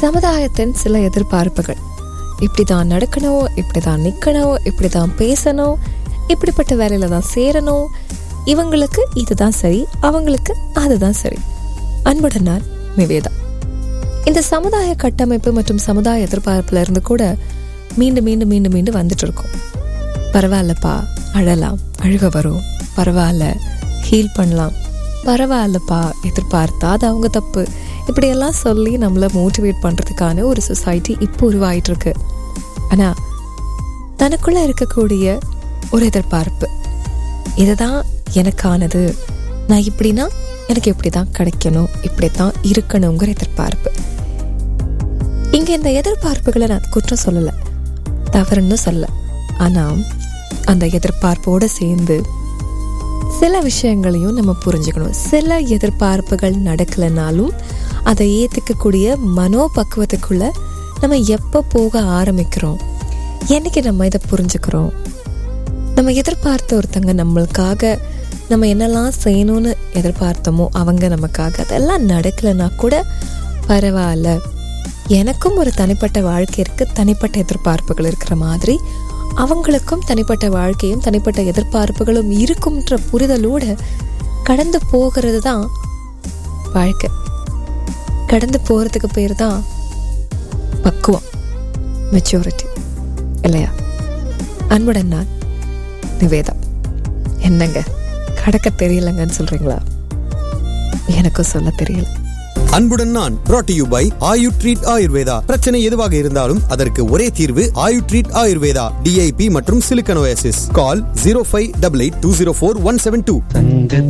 சமுதாயத்தின் சில எதிர்பார்ப்புகள் இப்படிதான் நடக்கணும் இப்படிதான் நிக்கணும் இப்படிதான் பேசணும் இப்படிப்பட்ட வேலையில தான் சேரணும் இவங்களுக்கு இதுதான் சரி அவங்களுக்கு அதுதான் சரி அன்புடன் நான் நிவேதா இந்த சமுதாய கட்டமைப்பு மற்றும் சமுதாய எதிர்பார்ப்புல இருந்து கூட மீண்டும் மீண்டும் மீண்டும் மீண்டும் வந்துட்டு இருக்கோம் பரவாயில்லப்பா அழலாம் அழுக வரும் பரவாயில்ல ஹீல் பண்ணலாம் பரவாயில்லப்பா எதிர்பார்த்தா அது அவங்க தப்பு இப்படியெல்லாம் சொல்லி நம்மளை மோட்டிவேட் பண்ணுறதுக்கான ஒரு சொசைட்டி இப்போ உருவாயிட்டு இருக்கு ஆனால் தனக்குள்ள இருக்கக்கூடிய ஒரு எதிர்பார்ப்பு இதுதான் எனக்கானது நான் இப்படின்னா எனக்கு இப்படி தான் கிடைக்கணும் இப்படி தான் இருக்கணுங்கிற எதிர்பார்ப்பு இங்கே இந்த எதிர்பார்ப்புகளை நான் குற்றம் சொல்லலை தவறுன்னு சொல்ல ஆனால் அந்த எதிர்பார்ப்போடு சேர்ந்து சில விஷயங்களையும் நம்ம புரிஞ்சுக்கணும் சில எதிர்பார்ப்புகள் நடக்கலைனாலும் அதை ஏற்றுக்கக்கூடிய மனோபக்குவத்துக்குள்ள நம்ம எப்போ போக ஆரம்பிக்கிறோம் என்னைக்கு நம்ம இதை புரிஞ்சுக்கிறோம் நம்ம எதிர்பார்த்த ஒருத்தங்க நம்மளுக்காக நம்ம என்னெல்லாம் செய்யணும்னு எதிர்பார்த்தோமோ அவங்க நமக்காக அதெல்லாம் நடக்கலைன்னா கூட பரவாயில்ல எனக்கும் ஒரு தனிப்பட்ட வாழ்க்கை இருக்கு தனிப்பட்ட எதிர்பார்ப்புகள் இருக்கிற மாதிரி அவங்களுக்கும் தனிப்பட்ட வாழ்க்கையும் தனிப்பட்ட எதிர்பார்ப்புகளும் இருக்கும்ன்ற புரிதலோட கடந்து போகிறது தான் வாழ்க்கை கடந்து போகிறதுக்கு பேர் தான் பக்குவம் மெச்சூரிட்டி இல்லையா அன்புடன் நான் நிவேதா என்னங்க கடக்க தெரியலங்கன்னு சொல்றீங்களா எனக்கும் சொல்ல தெரியல அன்புடன் நான் brought to you by Ayu treat Ayurveda பிரச்சனை எதுவாக இருந்தாலும் அதற்கு ஒரே தீர்வு ஆயு ட்ரீட் ஆயுர்வேதா டிஐபி மற்றும் silicosis call zero five double eight two zero four one seven two தங்க